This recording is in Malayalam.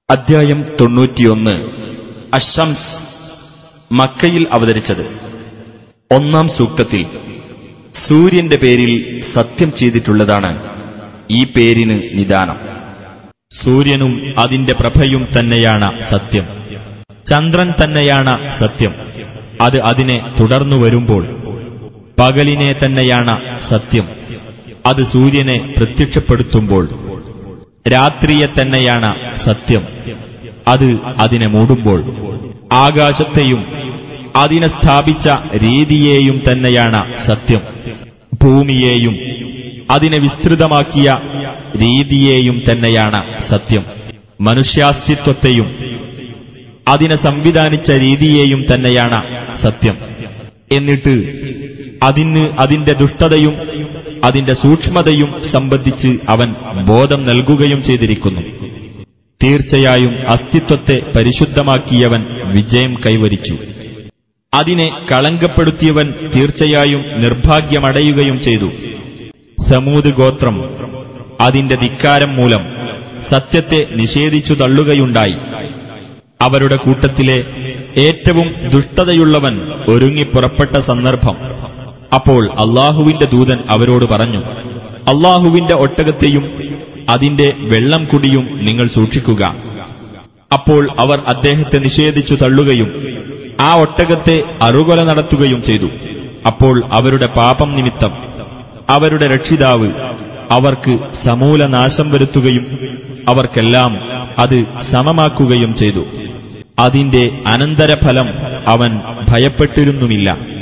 അധ്യായം തൊണ്ണൂറ്റിയൊന്ന് അഷംസ് മക്കയിൽ അവതരിച്ചത് ഒന്നാം സൂക്തത്തിൽ സൂര്യന്റെ പേരിൽ സത്യം ചെയ്തിട്ടുള്ളതാണ് ഈ പേരിന് നിദാനം സൂര്യനും അതിന്റെ പ്രഭയും തന്നെയാണ് സത്യം ചന്ദ്രൻ തന്നെയാണ് സത്യം അത് അതിനെ തുടർന്നു വരുമ്പോൾ പകലിനെ തന്നെയാണ് സത്യം അത് സൂര്യനെ പ്രത്യക്ഷപ്പെടുത്തുമ്പോൾ രാത്രിയെ തന്നെയാണ് സത്യം അത് അതിനെ മൂടുമ്പോൾ ആകാശത്തെയും അതിനെ സ്ഥാപിച്ച രീതിയെയും തന്നെയാണ് സത്യം ഭൂമിയെയും അതിനെ വിസ്തൃതമാക്കിയ രീതിയെയും തന്നെയാണ് സത്യം മനുഷ്യാസ്തിത്വത്തെയും അതിനെ സംവിധാനിച്ച രീതിയെയും തന്നെയാണ് സത്യം എന്നിട്ട് അതിന് അതിന്റെ ദുഷ്ടതയും അതിന്റെ സൂക്ഷ്മതയും സംബന്ധിച്ച് അവൻ ബോധം നൽകുകയും ചെയ്തിരിക്കുന്നു തീർച്ചയായും അസ്തിത്വത്തെ പരിശുദ്ധമാക്കിയവൻ വിജയം കൈവരിച്ചു അതിനെ കളങ്കപ്പെടുത്തിയവൻ തീർച്ചയായും നിർഭാഗ്യമടയുകയും ചെയ്തു സമൂത് ഗോത്രം അതിന്റെ ധിക്കാരം മൂലം സത്യത്തെ നിഷേധിച്ചു തള്ളുകയുണ്ടായി അവരുടെ കൂട്ടത്തിലെ ഏറ്റവും ദുഷ്ടതയുള്ളവൻ ഒരുങ്ങി പുറപ്പെട്ട സന്ദർഭം അപ്പോൾ അള്ളാഹുവിന്റെ ദൂതൻ അവരോട് പറഞ്ഞു അള്ളാഹുവിന്റെ ഒട്ടകത്തെയും അതിന്റെ വെള്ളം കുടിയും നിങ്ങൾ സൂക്ഷിക്കുക അപ്പോൾ അവർ അദ്ദേഹത്തെ നിഷേധിച്ചു തള്ളുകയും ആ ഒട്ടകത്തെ അറുകൊല നടത്തുകയും ചെയ്തു അപ്പോൾ അവരുടെ പാപം നിമിത്തം അവരുടെ രക്ഷിതാവ് അവർക്ക് സമൂല നാശം വരുത്തുകയും അവർക്കെല്ലാം അത് സമമാക്കുകയും ചെയ്തു അതിന്റെ അനന്തരഫലം അവൻ ഭയപ്പെട്ടിരുന്നുമില്ല